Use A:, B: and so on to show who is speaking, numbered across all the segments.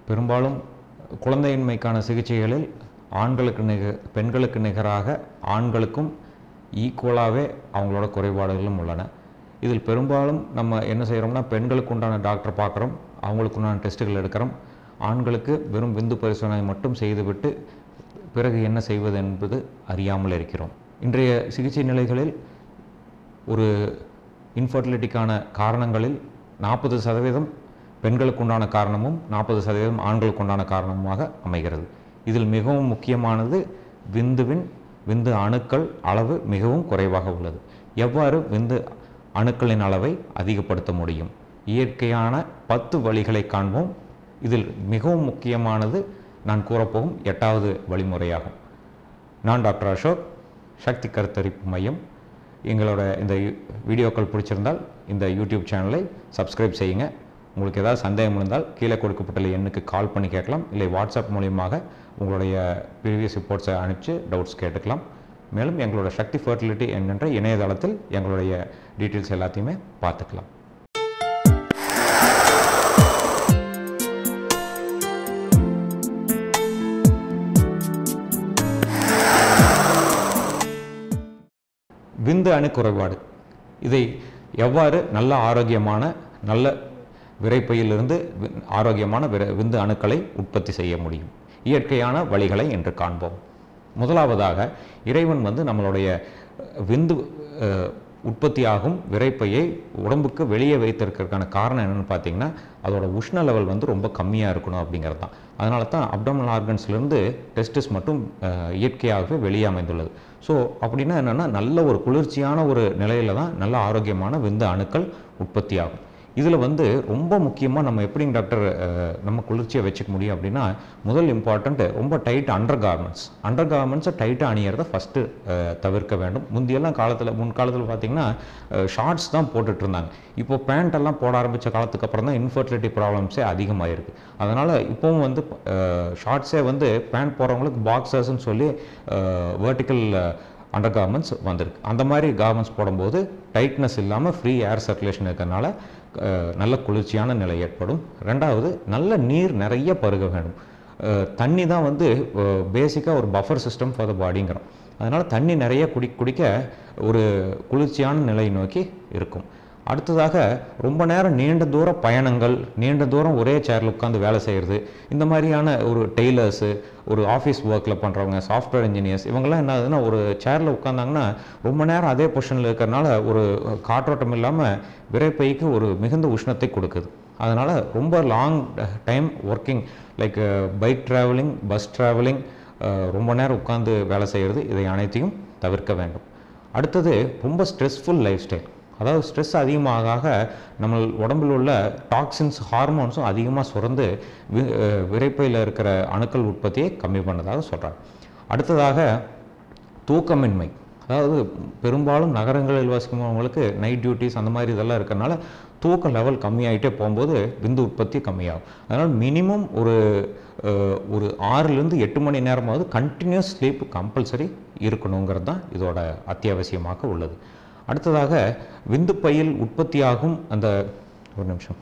A: பெரும்பாலும் குழந்தையின்மைக்கான சிகிச்சைகளில் ஆண்களுக்கு நிக பெண்களுக்கு நிகராக ஆண்களுக்கும் ஈக்குவலாகவே அவங்களோட குறைபாடுகளும் உள்ளன இதில் பெரும்பாலும் நம்ம என்ன செய்கிறோம்னா பெண்களுக்கு உண்டான டாக்டர் பார்க்குறோம் அவங்களுக்கு உண்டான டெஸ்ட்டுகள் எடுக்கிறோம் ஆண்களுக்கு வெறும் விந்து பரிசோதனை மட்டும் செய்துவிட்டு பிறகு என்ன செய்வது என்பது அறியாமல் இருக்கிறோம் இன்றைய சிகிச்சை நிலைகளில் ஒரு இன்ஃபர்டிலிட்டிக்கான காரணங்களில் நாற்பது சதவீதம் பெண்களுக்கு உண்டான காரணமும் நாற்பது சதவீதம் ஆண்களுக்கு உண்டான காரணமாக அமைகிறது இதில் மிகவும் முக்கியமானது விந்துவின் விந்து அணுக்கள் அளவு மிகவும் குறைவாக உள்ளது எவ்வாறு விந்து அணுக்களின் அளவை அதிகப்படுத்த முடியும் இயற்கையான பத்து வழிகளை காண்போம் இதில் மிகவும் முக்கியமானது நான் கூறப்போகும் எட்டாவது வழிமுறையாகும் நான் டாக்டர் அசோக் சக்தி கருத்தரிப்பு மையம் எங்களோட இந்த யு- வீடியோக்கள் பிடிச்சிருந்தால் இந்த யூடியூப் சேனலை சப்ஸ்கிரைப் செய்யுங்க உங்களுக்கு ஏதாவது சந்தேகம் இருந்தால் கீழே கொடுக்கப்பட்டுள்ள எண்ணுக்கு கால் பண்ணி கேட்கலாம் இல்லை வாட்ஸ்அப் மூலியமாக உங்களுடைய ப்ரீவியஸ் ரிப்போர்ட்ஸை அனுப்பிச்சு டவுட்ஸ் கேட்டுக்கலாம் மேலும் எங்களோட சக்தி ஃபர்டிலிட்டி என்கின்ற இணையதளத்தில் எங்களுடைய டீட்டெயில்ஸ் எல்லாத்தையுமே பார்த்துக்கலாம் விந்து அணு குறைபாடு இதை எவ்வாறு நல்ல ஆரோக்கியமான நல்ல விரைப்பையிலிருந்து வி- ஆரோக்கியமான விர- விந்து அணுக்களை உற்பத்தி செய்ய முடியும் இயற்கையான வழிகளை என்று காண்போம் முதலாவதாக இறைவன் வந்து நம்மளுடைய அஹ், விந்து அஹ், உற்பத்தியாகும் விரைப்பையை உடம்புக்கு வெளியே வைத்திருக்கிறதுக்கான காரணம் என்னன்னு பார்த்தீங்கன்னா அதோட உஷ்ண லெவல் வந்து ரொம்ப கம்மியாக இருக்கணும் அப்படிங்கிறது தான் அதனால தான் அப்டமல் ஆர்கன்ஸ்லேருந்து டெஸ்டிஸ் மட்டும் அஹ், இயற்கையாகவே வெளியே அமைந்துள்ளது ஸோ அப்படின்னா என்னென்னா நல்ல ஒரு குளிர்ச்சியான ஒரு நிலையில தான் நல்ல ஆரோக்கியமான விந்து அணுக்கள் உற்பத்தி ஆகும் இதில் வந்து ரொம்ப முக்கியமாக நம்ம எப்படிங்க டாக்டர் அஹ், நம்ம குளிர்ச்சியை வச்சுக்க முடியும் அப்படின்னா முதல் இம்பார்ட்டண்ட் ரொம்ப டைட் அண்டர் கார்மெண்ட்ஸ் அண்டர் கார்மெண்ட்ஸை டைட்டாக அணியறதை ஃபஸ்ட்டு தவிர்க்க வேண்டும் முந்தியெல்லாம் காலத்தில் முன்காலத்தில் பார்த்தீங்கன்னா ஷார்ட்ஸ் தான் போட்டுட்டு இருந்தாங்க இப்போ பேண்ட் எல்லாம் போட ஆரம்பித்த காலத்துக்கு அப்புறம் தான் இன்ஃபர்டிலிட்டி ப்ராப்ளம்ஸே அதிகமாயிருக்கு அதனால் இப்போவும் வந்து ஷார்ட்ஸே வந்து பேண்ட் போடுறவங்களுக்கு பாக்ஸர்ஸ்னு சொல்லி வேர்ட்டிக்கல் அண்டர் கார்மெண்ட்ஸ் வந்திருக்கு அந்த மாதிரி கார்மெண்ட்ஸ் போடும்போது டைட்னஸ் இல்லாமல் ஃப்ரீ ஏர் சர்க்குலேஷன் இருக்கிறதுனால அஹ், நல்ல குளிர்ச்சியான நிலை ஏற்படும் ரெண்டாவது நல்ல நீர் நிறைய பருக வேண்டும் அஹ், தண்ணி தான் வந்து பேசிக்காக ஒரு பஃபர் சிஸ்டம் ஃபார் த பாடிங்கிறோம் அதனால் தண்ணி நிறைய குடி குடிக்க ஒரு குளிர்ச்சியான நிலை நோக்கி இருக்கும் அடுத்ததாக ரொம்ப நேரம் நீண்ட தூர பயணங்கள் நீண்ட தூரம் ஒரே சேரில் உட்காந்து வேலை செய்கிறது இந்த மாதிரியான ஒரு டெய்லர்ஸு ஒரு ஆஃபீஸ் ஒர்க்கில் பண்ணுறவங்க சாஃப்ட்வேர் இன்ஜினியர்ஸ் இவங்கெல்லாம் என்ன ஆகுதுன்னா ஒரு சேரில் உட்காந்தாங்கன்னா ரொம்ப நேரம் அதே பொசிஷனில் இருக்கிறனால ஒரு காற்றோட்டம் இல்லாமல் விரைப்பைக்கு ஒரு மிகுந்த உஷ்ணத்தை கொடுக்குது அதனால் ரொம்ப long time working like bike travelling bus travelling ரொம்ப நேரம் உட்காந்து வேலை செய்கிறது இதை அனைத்தையும் தவிர்க்க வேண்டும் அடுத்தது ரொம்ப ஸ்ட்ரெஸ்ஃபுல் லைஃப் ஸ்டைல் அதாவது ஸ்ட்ரெஸ் அதிகமாக ஆக நம்ம உடம்பில் உள்ள டாக்ஸின்ஸ் ஹார்மோன்ஸும் அதிகமாக சுரந்து வி அஹ் விரைப்பையில் இருக்கிற அணுக்கள் உற்பத்தியை கம்மி பண்ணதாக சொல்கிறாங்க அடுத்ததாக தூக்கமின்மை அதாவது பெரும்பாலும் நகரங்களில் வசிக்கிறவங்களுக்கு நைட் டியூட்டிஸ் அந்த மாதிரி இதெல்லாம் இருக்கறனால தூக்க லெவல் கம்மியாயிட்டே போகும்போது விந்து உற்பத்தி கம்மியாகும் அதனால் மினிமம் ஒரு அஹ், ஒரு ஆறுலேருந்து எட்டு மணி நேரமாவது கண்டினியூஸ் ஸ்லீப் கம்பல்சரி இருக்கணுங்கிறது தான் இதோட அத்தியாவசியமாக உள்ளது அடுத்ததாக விந்து பையில் உற்பத்தியாகும் அந்த ஒரு நிமிஷம்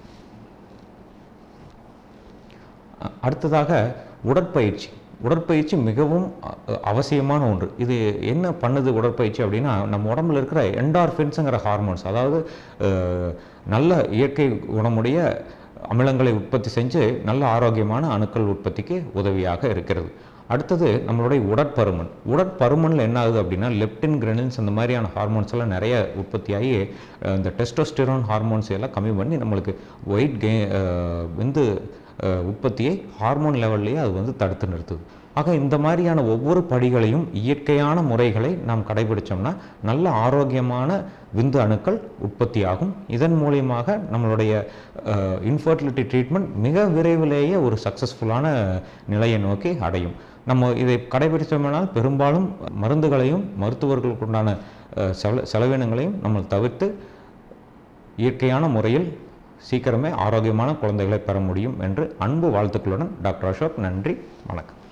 A: அ- அடுத்ததாக உடற்பயிற்சி உடற்பயிற்சி மிகவும் அ- அவசியமான ஒன்று இது என்ன பண்ணுது உடற்பயிற்சி அப்படின்னா நம்ம உடம்புல இருக்கிற என்டார்ஃபின்ஸுங்கிற ஹார்மோன்ஸ் அதாவது அஹ், நல்ல இயற்கை குணமுடைய அமிலங்களை உற்பத்தி செஞ்சு நல்ல ஆரோக்கியமான அணுக்கள் உற்பத்திக்கு உதவியாக இருக்கிறது அடுத்தது நம்மளுடைய உடற்பருமன் உடற்பருமனில் என்ன ஆகுது அப்படின்னா லெப்டின் கிரெனின்ஸ் அந்த மாதிரியான ஹார்மோன்ஸ் எல்லாம் நிறைய உற்பத்தியாகி அஹ், இந்த டெஸ்டோஸ்டிரோன் ஹார்மோன்ஸ் எல்லாம் கம்மி பண்ணி நம்மளுக்கு ஒயிட் கெய் வந்து அஹ், உற்பத்தியை ஹார்மோன் லெவல்லையே அது வந்து தடுத்து நிறுத்துது ஆக இந்த மாதிரியான ஒவ்வொரு படிகளையும் இயற்கையான முறைகளை நாம் கடைபிடிச்சோம்னா நல்ல ஆரோக்கியமான விந்து அணுக்கள் உற்பத்தியாகும் இதன் மூலியமாக நம்மளுடைய இன்ஃபர்டிலிட்டி ட்ரீட்மெண்ட் மிக விரைவிலேயே ஒரு சக்ஸஸ்ஃபுல்லான நிலையை நோக்கி அடையும் நம்ம இதை கடைபிடிச்சோம்னால் பெரும்பாலும் மருந்துகளையும் மருத்துவர்களுக்கு உண்டான அஹ், செல செலவினங்களையும் நம்ம தவிர்த்து இயற்கையான முறையில் சீக்கிரமே ஆரோக்கியமான குழந்தைகளை பெற முடியும் என்று அன்பு வாழ்த்துக்களுடன் டாக்டர் அசோக் நன்றி வணக்கம்